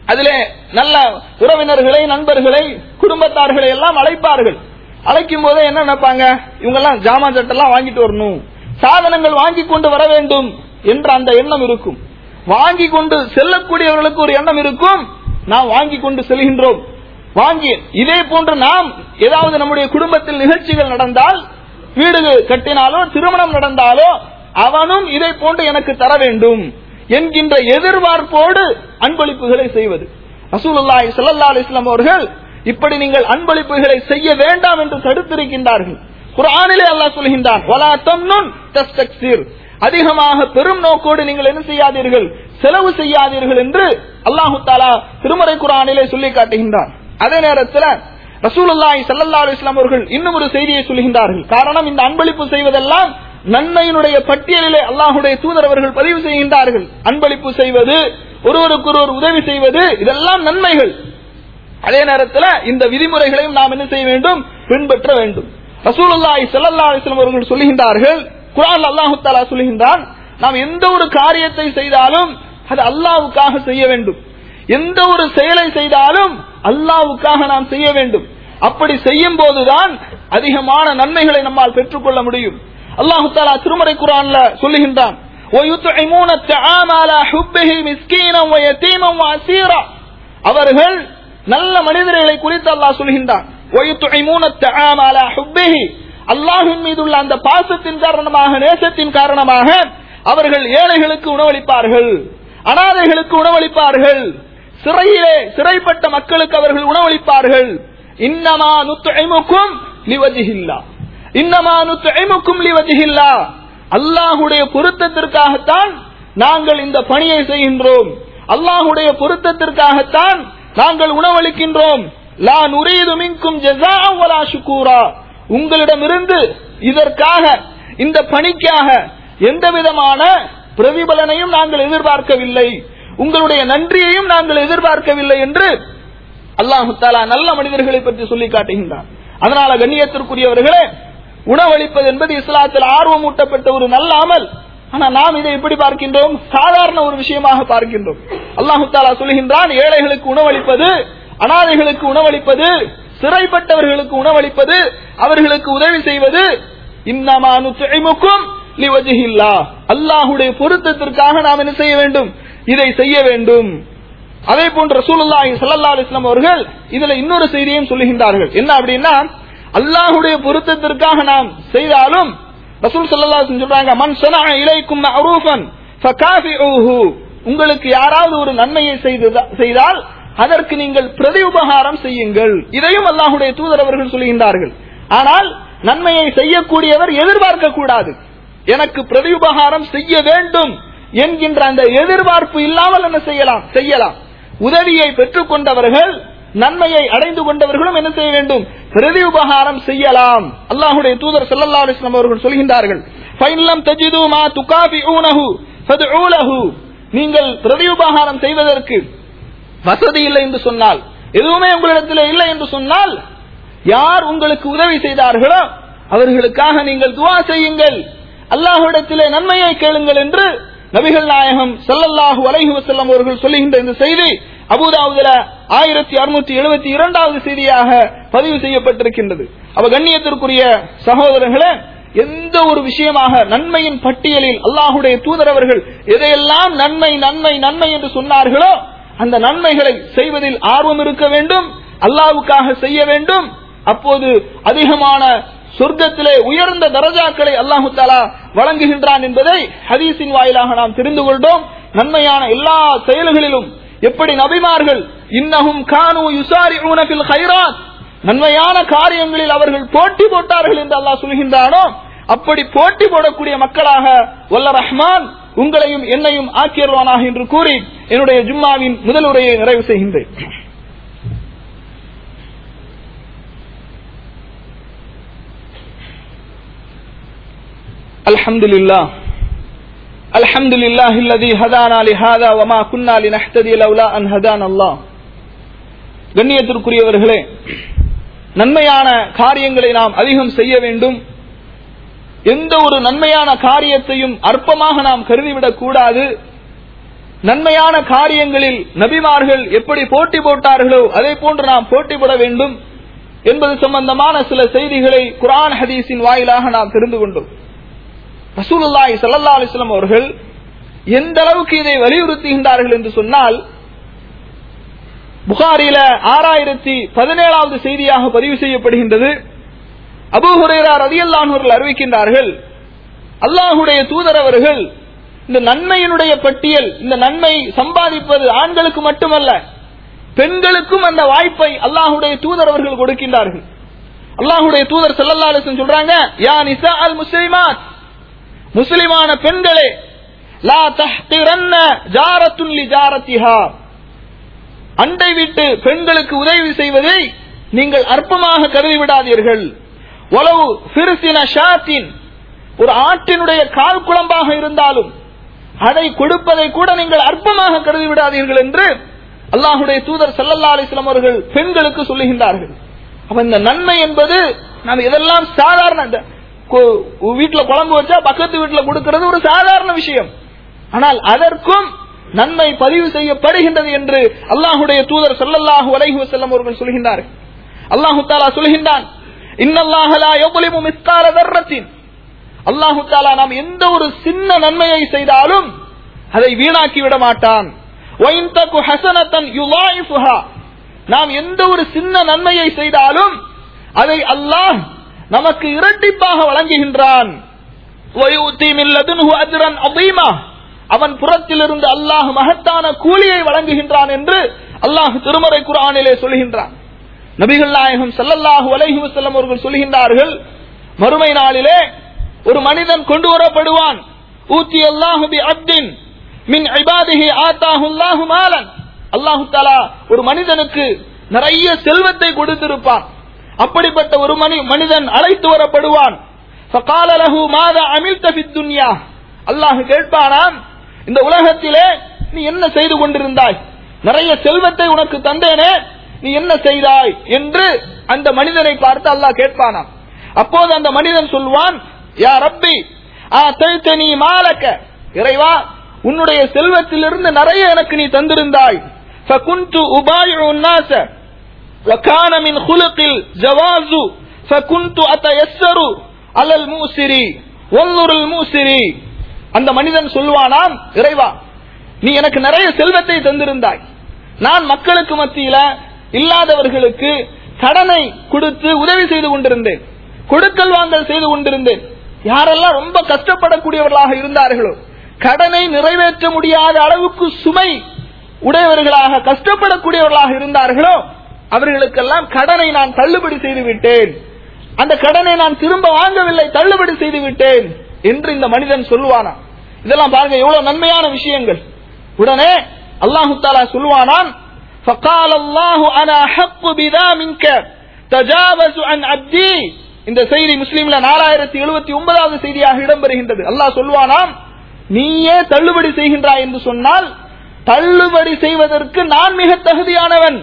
அதிலே நல்ல உறவினர்களை நண்பர்களை குடும்பத்தார்களை எல்லாம் அழைப்பார்கள் அழைக்கும் போதே என்ன நினைப்பாங்க இவங்க எல்லாம் ஜாமான் சட்டெல்லாம் வாங்கிட்டு வரணும் சாதனங்கள் வாங்கி கொண்டு வர வேண்டும் என்ற அந்த எண்ணம் இருக்கும் வாங்கி கொண்டு செல்லக்கூடியவர்களுக்கு ஒரு எண்ணம் இருக்கும் நாம் வாங்கி கொண்டு செல்கின்றோம் வாங்கி இதே போன்று நாம் ஏதாவது நம்முடைய குடும்பத்தில் நிகழ்ச்சிகள் நடந்தால் வீடு கட்டினாலோ திருமணம் நடந்தாலோ அவனும் இதை போன்று எனக்கு தர வேண்டும் என்கின்ற எதிர்பார்ப்போடு அன்பளிப்புகளை செய்வது ரசூலுல்லாஹி ஸல்லல்லாஹு அலைஹி வஸல்லம் அவர்கள் இப்படி நீங்கள் அன்பளிப்புகளை செய்ய வேண்டாம் என்று தடுத்திருக்கின்றார்கள் குர்ஆனிலே அல்லாஹ் சொல்கின்றான் வலா தம்னுன் தஸ்தக்சிர் அதிகமாக பெரும் நோக்கோடு நீங்கள் என்ன செய்யாதீர்கள் செலவு செய்யாதீர்கள் என்று அல்லாஹு தாலா திருமறை குர்ஆனிலே சொல்லி காட்டுகின்றான் அதே நேரத்தில் ரசூலுல்லாஹி ஸல்லல்லாஹு அலைஹி வஸல்லம் அவர்கள் இன்னும் ஒரு செய்தியை சொல்கின்றார்கள் காரணம் இந்த அன்பளிப்பு செய்வதெல்லாம் நன்மையினுடைய பட்டியலிலே அல்லாஹுடைய தூதர் அவர்கள் பதிவு செய்கின்றார்கள் அன்பளிப்பு செய்வது ஒருவருக்கொருவர் உதவி செய்வது இதெல்லாம் நன்மைகள் அதே நேரத்தில் இந்த விதிமுறைகளையும் நாம் என்ன செய்ய வேண்டும் பின்பற்ற வேண்டும் ரசூலுல்லாஹி ஸல்லல்லாஹு அலைஹி வஸல்லம் அவர்கள் சொல்லுகின்றார்கள் குர்ஆன் அல்லாஹ் தஆலா சொல்லுகின்றான் நாம் எந்த ஒரு காரியத்தை செய்தாலும் அது அல்லாஹ்வுக்காக செய்ய வேண்டும் எந்த ஒரு செயலை செய்தாலும் அல்லாஹ்வுக்காக நாம் செய்ய வேண்டும் அப்படி செய்யும் போதுதான் அதிகமான நன்மைகளை நம்மால் பெற்றுக்கொள்ள முடியும் அல்லாஹு தாலா திருமறை குரான்ல சொல்லுகின்றான் وَيُطْعِمُونَ الطَّعَامَ عَلَى حُبِّهِ مِسْكِينًا وَيَتِيمًا وَأَسِيرًا அவர்கள் நல்ல மனிதர்களை குறித்து அல்லாஹ் சொல்கின்றான் وَيُطْعِمُونَ الطَّعَامَ عَلَى حُبِّهِ அல்லாஹ்வின் மீது உள்ள அந்த பாசத்தின் காரணமாக நேசத்தின் காரணமாக அவர்கள் ஏழைகளுக்கு உணவளிப்பார்கள் அனாதைகளுக்கு உணவளிப்பார்கள் சிறையிலே சிறைப்பட்ட மக்களுக்கு அவர்கள் உணவளிப்பார்கள் இன்னமா நுத்துமுக்கும் லிவஜிஹில்லா இன்னமா நுத்துமுக்கும் லிவஜிஹில்லா அல்லாஹுடைய பொருத்தத்திற்காகத்தான் நாங்கள் இந்த பணியை செய்கின்றோம் அல்லாஹுடைய பொருத்தத்திற்காகத்தான் நாங்கள் உணவளிக்கின்றோம் லா நுரீது மின்கும் ஜஸா வலா ஷுக்கூரா உங்களிடமிருந்து இதற்காக இந்த பணிக்காக எந்த விதமான பிரதிபலனையும் நாங்கள் எதிர்பார்க்கவில்லை உங்களுடைய நன்றியையும் நாங்கள் எதிர்பார்க்கவில்லை என்று அல்லாஹு தாலா நல்ல மனிதர்களை பற்றி சொல்லி காட்டுகின்றார் அதனால கண்ணியத்திற்குரியவர்களே உணவளிப்பது என்பது இஸ்லாத்தில் ஆர்வம் ஊட்டப்பட்ட ஒரு நல்ல அமல் ஆனா நாம் இதை எப்படி பார்க்கின்றோம் சாதாரண ஒரு விஷயமாக பார்க்கின்றோம் அல்லாஹு தாலா சொல்கின்றான் ஏழைகளுக்கு உணவளிப்பது அனாதைகளுக்கு உணவளிப்பது சிறைப்பட்டவர்களுக்கு உணவளிப்பது அவர்களுக்கு உதவி செய்வது இன்னமானு துறைமுக்கும் லிவஜிஹில்லா அல்லாஹுடைய பொருத்தத்திற்காக நாம் என்ன செய்ய வேண்டும் இதை செய்ய வேண்டும் அதே போன்று ரசூலுல்லாஹி ஸல்லல்லாஹு அலைஹி வஸல்லம் அவர்கள் இதுல இன்னொரு செய்தியையும் சொல்லுகின்றார்கள் என்ன அப்படின்னா அல்லாஹ்வுடைய பொருத்தத்திற்காக நாம் செய்தாலும் ரசூல் ஸல்லல்லாஹு அலைஹி வஸல்லம் சொல்றாங்க மன் ஸனஅ இலைக்கும் மஅரூஃபன் ஃபகாஃபிஊஹு உங்களுக்கு யாராவது ஒரு நன்மையை செய்ததா- செய்தால் அதற்கு நீங்கள் பிரதி உபகாரம் செய்யுங்கள் இதையும் அல்லாஹ்வுடைய தூதர் அவர்கள் சொல்லுகின்றார்கள் ஆனால் நன்மையை செய்யக்கூடியவர் எதிர்பார்க்க கூடாது எனக்கு பிரதி உபகாரம் செய்ய வேண்டும் என்கின்ற அந்த எதிர்பார்ப்பு இல்லாமல் என்ன செய்யலாம் செய்யலாம் உதவியை பெற்றுக் கொண்டவர்கள் நன்மையை அடைந்து கொண்டவர்களும் என்ன செய்ய வேண்டும் பிரதி உபகாரம் செய்யலாம் அல்லாஹுடைய தூதர் ஸல்லல்லாஹு அலைஹி வஸல்லம் அவர்கள் சொல்கின்றார்கள் ஃபைன்லம் தஜிது மா துகாஃபிஊனஹு ஃபதுஊ லஹு நீங்கள் பிரதி உபகாரம் செய்வதற்கு வசதி இல்லை என்று சொன்னால் எதுவுமே உங்களிடத்தில் இல்லை என்று சொன்னால் யார் உங்களுக்கு உதவி செய்தார்களோ அவர்களுக்காக நீங்கள் துவா செய்யுங்கள் அல்லாஹ்விடத்திலே நன்மையை கேளுங்கள் என்று நபிகள் நாயகம் ஸல்லல்லாஹு அலைஹி வஸல்லம் அவர்கள் சொல்லுகின்ற இந்த செய்தி அபூதாவுதுல ஆயிரத்தி அறுநூற்றி எழுபத்தி இரண்டாவது செய்தியாக பதிவு செய்யப்பட்டிருக்கின்றது அவ கண்ணியத்திற்குரிய சகோதரர்களே எந்த ஒரு விஷயமாக நன்மையின் பட்டியலில் அல்லாஹுடைய தூதர் அவர்கள் எதையெல்லாம் நன்மை நன்மை நன்மை என்று சொன்னார்களோ அந்த நன்மைகளை செய்வதில் ஆர்வம் இருக்க வேண்டும் அல்லாஹ்வுக்காக செய்ய வேண்டும் அப்போது அதிகமான சொர்க்கத்திலே உயர்ந்த தரஜாக்களை அல்லாஹு தாலா வழங்குகின்றான் என்பதை ஹதீஸின் வாயிலாக நாம் தெரிந்து கொண்டோம் நன்மையான எல்லா செயல்களிலும் எப்படி நபிமார்கள் இன்னஹும் கானு யுசாரிஊன ஃபில் கைராத் நன்மையான காரியங்களில் அவர்கள் போட்டி போட்டார்கள் என்று அல்லாஹ் சொல்கின்றானோ அப்படி போட்டி போடக்கூடிய மக்களாக வல்ல ரஹ்மான் உங்களையும் என்னையும் ஆக்கியருவானாக என்று கூறி என்னுடைய ஜும்மாவின் முதல் உரையை நிறைவு செய்கின்றேன் الحمد لله الحمد لله الذي هدانا لهذا وما كنا لنهتدي لولا ان هدانا الله கண்ணியத்திற்குரியவர்களே நன்மையான காரியங்களை நாம் அதிகம் செய்ய வேண்டும் எந்த ஒரு நன்மையான காரியத்தையும் அற்பமாக நாம் கருதிவிடக் கூடாது நன்மையான காரியங்களில் நபிமார்கள் எப்படி போட்டி போட்டார்களோ அதே போன்று நாம் போட்டி போட வேண்டும் என்பது சம்பந்தமான சில செய்திகளை குரான் ஹதீஸின் வாயிலாக நாம் தெரிந்து கொண்டோம் ரசூலுல்லாஹி ஸல்லல்லாஹு அலைஹி வஸல்லம் அவர்கள் எந்த அளவுக்கு இதை வலியுறுத்துகின்றார்கள் என்று சொன்னால் புகாரில ஆறாயிரத்தி பதினேழாவது செய்தியாக பதிவு செய்யப்படுகின்றது அபூ ஹுரைரா ரலியல்லாஹு அவர்கள் அறிவிக்கின்றார்கள் அல்லாஹுடைய தூதர் அவர்கள் இந்த நன்மையினுடைய பட்டியல் இந்த நன்மை சம்பாதிப்பது ஆண்களுக்கு மட்டுமல்ல பெண்களுக்கும் அந்த வாய்ப்பை அல்லாஹுடைய தூதர் அவர்கள் கொடுக்கின்றார்கள் அல்லாஹுடைய தூதர் ஸல்லல்லாஹு அலைஹி வஸல்லம் சொல்றாங்க யா நிசா அல் முஸ்லிமாத் முஸ்லிமான பெண்களே லா தஹ்கிரன்ன ஜாரத்துன் லி ஜாரத்திஹா அண்டை வீட்டு பெண்களுக்கு உதவி செய்வதை நீங்கள் அற்பமாக கருதி விடாதீர்கள் உளவு பிரிசின ஷாத்தின் ஒரு ஆட்டினுடைய கால் குழம்பாக இருந்தாலும் அதை கொடுப்பதை கூட நீங்கள் அற்பமாக கருதி விடாதீர்கள் என்று அல்லாஹுடைய தூதர் சல்லல்லா அலிஸ்லாம் அவர்கள் பெண்களுக்கு சொல்லுகின்றார்கள் அப்ப இந்த நன்மை என்பது நாம் இதெல்லாம் சாதாரண இந்த கு- வீட்டுல குழம்பு வச்சா பக்கத்து வீட்டுல கொடுக்கிறது ஒரு சாதாரண விஷயம் ஆனால் அதற்கும் நன்மை பதிவு செய்யப்படுகின்றது என்று அல்லாஹுடைய தூதர் ஸல்லல்லாஹு அலைஹி வஸல்லம் அவர்கள் சொல்கின்றார்கள் அல்லாஹு தாலா சொல்கின்றான் இன்னல்லாஹ லா யظلم மிஸ்கால தர்ரத்தின் அல்லாஹு தாலா நாம் எந்த ஒரு சின்ன நன்மையை செய்தாலும் அதை வீணாக்கி விட மாட்டான் وَإِن تَكُ حَسَنَةً يُضَاعِفُهَا நாம் எந்த ஒரு சின்ன நன்மையை செய்தாலும் அதை அல்லாஹ் நமக்கு இரட்டிப்பாக வழங்குகின்றான் وَيُؤْتِي مِن لَّدُنْهُ أَجْرًا عَظِيمًا அவன் புறத்திலிருந்து அல்லாஹ் மகத்தான கூலியை வழங்குகின்றான் என்று அல்லாஹ் திருமறை குர்ஆனிலே சொல்கின்றான் நபிகள் நாயகம் ஸல்லல்லாஹு அலைஹி வஸல்லம் அவர்கள் சொல்கின்றார்கள் மறுமை நாளிலே ஒரு மனிதன் கொண்டு வரப்படுவான் ஊத்தி அல்லாஹு பி அப்தின் மின் இபாதிஹி ஆத்தாஹு அல்லாஹு மாலன் அல்லாஹு தஆலா ஒரு மனிதனுக்கு நிறைய செல்வத்தை கொடுத்திருப்பான் அப்படிப்பட்ட ஒரு மனி மனிதன் அழைத்து வரப்படுவான் فقال له ماذا عملت في الدنيا அல்லாஹ் கேட்பானாம் இந்த உலகத்திலே நீ என்ன செய்து கொண்டிருந்தாய் நிறைய செல்வத்தை உனக்கு தந்தேனே நீ என்ன செய்தாய் என்று அந்த மனிதனை பார்த்து அல்லாஹ் கேட்பானாம் அப்போது அந்த மனிதன் சொல்வான் யா ரப்பி ஆ நீ மாலக்க இறைவா உன்னுடைய செல்வத்திலிருந்து நிறைய எனக்கு நீ தந்திருந்தாய் فكنت أبايع الناس وكان من خلق الجواز فكنت أتيسر على المؤسر وانظر المؤسر அந்த மனிதன் சொல்வானாம் இறைவா நீ எனக்கு நிறைய செல்வத்தை தந்திருந்தாய் நான் மக்களுக்கு மத்தியில இல்லாதவர்களுக்கு கடனை கொடுத்து உதவி செய்து கொண்டிருந்தேன் கொடுக்கல் வாங்கல் செய்து கொண்டிருந்தேன் யாரெல்லாம் ரொம்ப கஷ்டப்படக்கூடியவர்களாக இருந்தார்களோ கடனை நிறைவேற்ற முடியாத அளவுக்கு சுமை உடையவர்களாக கஷ்டப்படக்கூடியவர்களாக இருந்தார்களோ அவர்களுக்கெல்லாம் கடனை நான் தள்ளுபடி செய்து விட்டேன் அந்த கடனை நான் திரும்ப வாங்கவில்லை தள்ளுபடி செய்து விட்டேன் என்று இந்த மனிதன் சொல்லுவானா இதெல்லாம் பாருங்க எவ்வளவு நன்மையான விஷயங்கள் உடனே அல்லாஹு தாலா சொல்லுவானாம் فقال الله انا حق بذا منك تجاوز عن عبدي இந்த செய்தி முஸ்லீம்ல நாலாயிரத்தி எழுபத்தி ஒன்பதாவது செய்தியாக இடம்பெறுகின்றது அல்லாஹ் சொல்லுவானாம் நீயே தள்ளுபடி செய்கின்றாய் என்று சொன்னால் தள்ளுபடி செய்வதற்கு நான் மிக தகுதியானவன்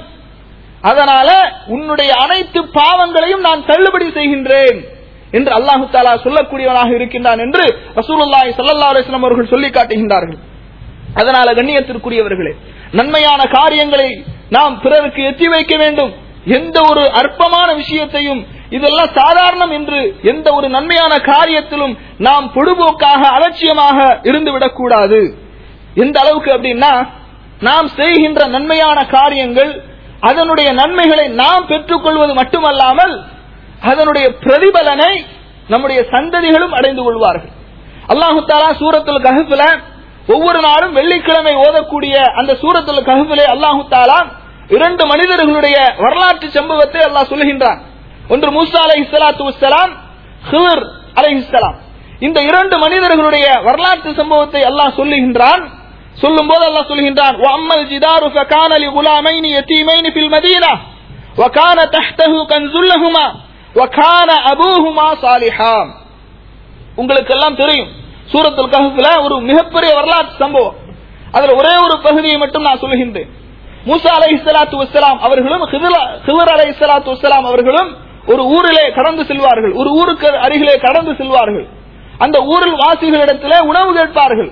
அதனால உன்னுடைய அனைத்து பாவங்களையும் நான் தள்ளுபடி செய்கின்றேன் என்று அல்லாஹு தாலா சொல்லக்கூடியவனாக இருக்கின்றான் என்று ரசூலுல்லாஹி ஸல்லல்லாஹு அலைஹி வஸல்லம் அவர்கள் சொல்லி காட்டுகின்றார்கள் அதனால கண்ணியத்திற்குரியவர்களே நன்மையான காரியங்களை நாம் பிறருக்கு எத்தி வைக்க வேண்டும் எந்த ஒரு அற்பமான விஷயத்தையும் இதெல்லாம் சாதாரணம் என்று எந்த ஒரு நன்மையான காரியத்திலும் நாம் பொடுபோக்காக அலட்சியமாக இருந்துவிடக் கூடாது எந்த அளவுக்கு அப்படின்னா நாம் செய்கின்ற நன்மையான காரியங்கள் அதனுடைய நன்மைகளை நாம் பெற்றுக்கொள்வது மட்டுமல்லாமல் அதனுடைய பிரதிபலனை நம்முடைய சந்ததிகளும் அடைந்து கொள்வார்கள் அல்லாஹு தாலா சூரத்துல் கஹஃப்ல ஒவ்வொரு நாளும் வெள்ளிக்கிழமை ஓதக்கூடிய அந்த சூரத்துல் கஹஃபிலே அல்லாஹு தாலா இரண்டு மனிதர்களுடைய வரலாற்று சம்பவத்தை அல்லாஹ் சொல்லுகின்றான் ஒன்று மூசா அலை இஸ்லாத்து வஸ்ஸலாம் ஹிர் அலை இந்த இரண்டு மனிதர்களுடைய வரலாற்று சம்பவத்தை அல்லாஹ் சொல்லுகின்றான் சொல்லும் போது அல்லாஹ் சொல்கின்றான் وَأَمَّا الْجِدَارُ فَكَانَ لِغُلَامَيْنِ يَتِيمَيْنِ فِي الْمَدِينَةِ وَكَانَ تَحْتَهُ كَنْزٌ لَهُمَا وَكَانَ أَبُوهُمَا صَالِحًا உங்களுக்கு எல்லாம் தெரியும் சூரத்துல் கஹஃப்ல ஒரு மிகப்பெரிய வரலாற்று சம்பவம் அதுல ஒரே ஒரு பகுதியை மட்டும் நான் சொல்கின்றேன் மூசா அலை இஸ்லாத்து வஸ்லாம் அவர்களும் ஹிதர் அலை இஸ்லாத்து வஸ்லாம் அவர்களும் ஒரு ஊரிலே கடந்து செல்வார்கள் ஒரு ஊருக்கு அருகிலே கடந்து செல்வார்கள் அந்த ஊரில் வாசிகளிடத்திலே உணவு கேட்பார்கள்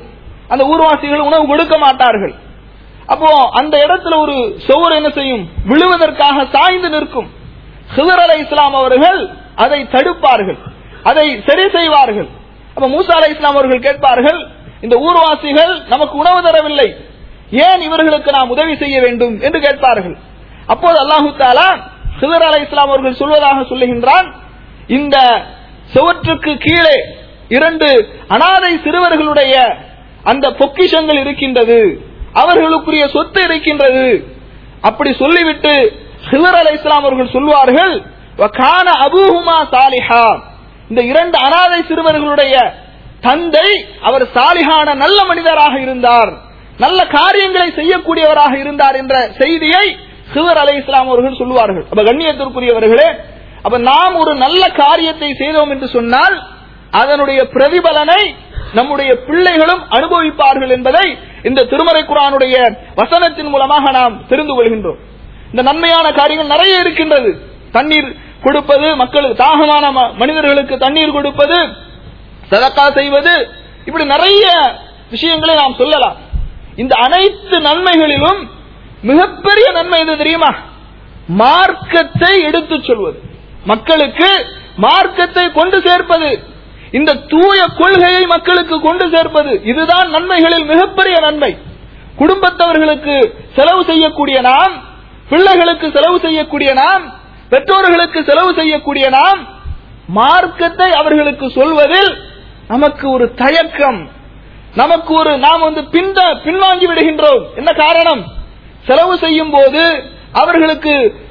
அந்த ஊர்வாசிகள் உணவு கொடுக்க மாட்டார்கள் அப்போ அந்த இடத்துல ஒரு சுவர் என்ன செய்யும் விழுவதற்காக சாய்ந்து நிற்கும் ஹிதர் அலை இஸ்லாம் அவர்கள் அதை தடுப்பார்கள் அதை சரி செய்வார்கள் அப்ப மூசா அலை இஸ்லாம் அவர்கள் கேட்பார்கள் இந்த ஊர்வாசிகள் நமக்கு உணவு தரவில்லை ஏன் இவர்களுக்கு நாம் உதவி செய்ய வேண்டும் என்று கேட்பார்கள் அப்போது அல்லாஹு தாலா ஹிதர் அலை இஸ்லாம் அவர்கள் சொல்வதாக சொல்லுகின்றான் இந்த சுவற்றுக்கு கீழே இரண்டு அனாதை சிறுவர்களுடைய அந்த பொக்கிஷங்கள் இருக்கின்றது அவர்களுக்குரிய சொத்து இருக்கின்றது அப்படி சொல்லிவிட்டு ஹிதர் அலை இஸ்லாம் அவர்கள் சொல்வார்கள் "வகான அபூஹுமா சாலிஹா இந்த இரண்டு அனாதை சிறுவர்களுடைய தந்தை அவர் சாலிஹான நல்ல மனிதராக இருந்தார் நல்ல காரியங்களை செய்யக்கூடியவராக இருந்தார் என்ற செய்தியை ஹிதர் அலை இஸ்லாம் அவர்கள் சொல்லுவார்கள் அப்ப கண்ணியத்திற்குரியவர்களே அப்ப நாம் ஒரு நல்ல காரியத்தை செய்தோம் என்று சொன்னால் அதனுடைய பிரதிபலனை நம்முடைய பிள்ளைகளும் அனுபவிப்பார்கள் என்பதை இந்த திருமறை குரானுடைய வசனத்தின் மூலமாக நாம் தெரிந்து கொள்கின்றோம் இந்த நன்மையான காரியங்கள் நிறைய இருக்கின்றது தண்ணீர் கொடுப்பது மக்களுக்கு தாகமான ம- மனிதர்களுக்கு தண்ணீர் கொடுப்பது சதக்கா செய்வது இப்படி நிறைய விஷயங்களை நாம் சொல்லலாம் இந்த அனைத்து நன்மைகளிலும் மிகப்பெரிய நன்மை எது தெரியுமா மார்க்கத்தை எடுத்துச் சொல்வது மக்களுக்கு மார்க்கத்தை கொண்டு சேர்ப்பது இந்த தூய கொள்கையை மக்களுக்கு கொண்டு சேர்ப்பது இதுதான் நன்மைகளில் மிகப்பெரிய நன்மை குடும்பத்தவர்களுக்கு செலவு செய்யக்கூடிய நாம் பிள்ளைகளுக்கு செலவு செய்யக்கூடிய நாம் பெற்றோர்களுக்கு செலவு செய்யக்கூடிய நாம் மார்க்கத்தை அவர்களுக்கு சொல்வதில் நமக்கு ஒரு தயக்கம் நமக்கு ஒரு நாம் வந்து பின்த பின்வாங்கி விடுகின்றோம் என்ன காரணம் செலவு செய்யும் போது அவர்களுக்கு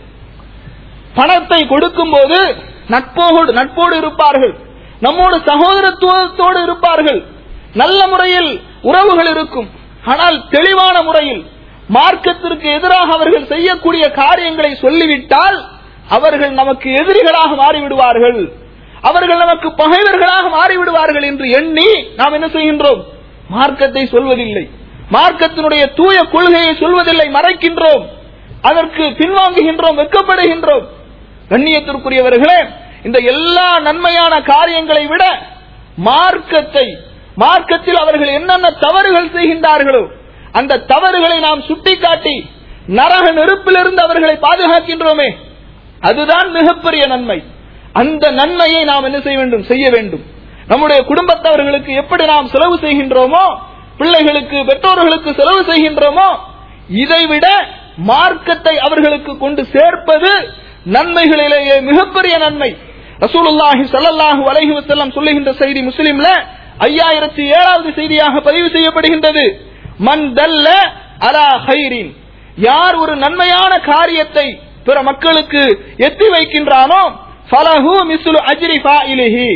பணத்தை கொடுக்கும் போது நட்போடு நட்போடு இருப்பார்கள் நம்மோடு சகோதரத்துவத்தோடு இருப்பார்கள் நல்ல முறையில் உறவுகள் இருக்கும் ஆனால் தெளிவான முறையில் மார்க்கத்திற்கு எதிராக அவர்கள் செய்யக்கூடிய காரியங்களை சொல்லிவிட்டால் அவர்கள் நமக்கு எதிரிகளாக மாறிவிடுவார்கள் அவர்கள் நமக்கு பகைவர்களாக மாறிவிடுவார்கள் என்று எண்ணி நாம் என்ன செய்கின்றோம் மார்க்கத்தை சொல்வதில்லை மார்க்கத்தினுடைய தூய கொள்கையை சொல்வதில்லை மறைக்கின்றோம் அதற்கு பின்வாங்குகின்றோம் வெட்கப்படுகின்றோம் கண்ணியத்திற்குரியவர்களே இந்த எல்லா நன்மையான காரியங்களை விட மார்க்கத்தை மார்க்கத்தில் அவர்கள் என்னென்ன தவறுகள் செய்கின்றார்களோ அந்த தவறுகளை நாம் சுட்டிக்காட்டி நரக நெருப்பிலிருந்து அவர்களை பாதுகாக்கின்றோமே அதுதான் மிகப்பெரிய நன்மை அந்த நன்மையை நாம் என்ன செய்ய வேண்டும் செய்ய வேண்டும் நம்முடைய குடும்பத்தவர்களுக்கு எப்படி நாம் செலவு செய்கின்றோமோ பிள்ளைகளுக்கு பெற்றோர்களுக்கு செலவு செய்கின்றோமோ இதைவிட மார்க்கத்தை அவர்களுக்கு கொண்டு சேர்ப்பது நன்மைகளிலேயே மிகப்பெரிய நன்மை ரசூலுல்லாஹி ஸல்லல்லாஹு அலைஹி வஸல்லம் சொல்லுகின்ற செய்தி முஸ்லிம்ல ஐயாயிரத்தி ஏழாவது செய்தியாக பதிவு செய்யப்படுகின்றது மன் தல்ல அலா ஹைரின் யார் ஒரு நன்மையான காரியத்தை பிற மக்களுக்கு எத்தி வைக்கின்றானோ ஃபலஹு மிஸ்லு அஜ்ரி ஃபாயிலிஹி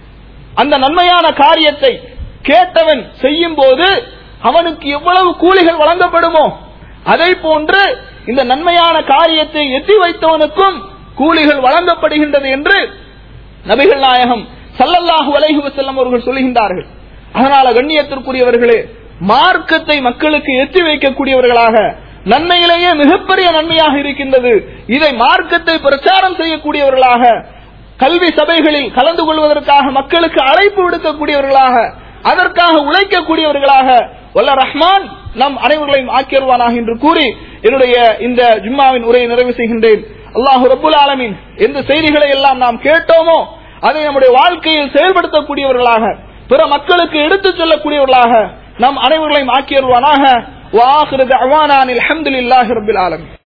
அந்த நன்மையான காரியத்தை கேட்டவன் செய்யும் போது அவனுக்கு எவ்வளவு கூலிகள் வழங்கப்படுமோ அதை போன்று இந்த நன்மையான காரியத்தை எத்தி வைத்தவனுக்கும் கூலிகள் வழங்கப்படுகின்றது என்று நபிகள் நாயகம் சல்லல்லாஹு அலைஹி வஸல்லம் அவர்கள் சொல்லுகின்றார்கள் அதனால கண்ணியத்திற்குரியவர்களே மார்க்கத்தை மக்களுக்கு எத்தி வைக்கக்கூடியவர்களாக நன்மையிலேயே மிகப்பெரிய நன்மையாக இருக்கின்றது இதை மார்க்கத்தை பிரச்சாரம் செய்யக்கூடியவர்களாக கல்வி சபைகளில் கலந்து கொள்வதற்காக மக்களுக்கு அழைப்பு விடுக்கக்கூடியவர்களாக அதற்காக உழைக்கக்கூடியவர்களாக வல்ல ரஹ்மான் நம் அனைவர்களையும் ஆக்கியருவானாக என்று கூறி என்னுடைய இந்த ஜும்மாவின் உரையை நிறைவு செய்கின்றேன் அல்லாஹு ரப்புல் ஆலமீன் எந்த செய்திகளை எல்லாம் நாம் கேட்டோமோ அதை நம்முடைய வாழ்க்கையில் செயல்படுத்தக்கூடியவர்களாக பிற மக்களுக்கு எடுத்துச் சொல்லக்கூடியவர்களாக நம் அனைவர்களையும் ஆக்கியருவானாக வாஹிரு தஅவானா அனில் ஹம்துலில்லாஹி ரப்பில் ஆலமீன்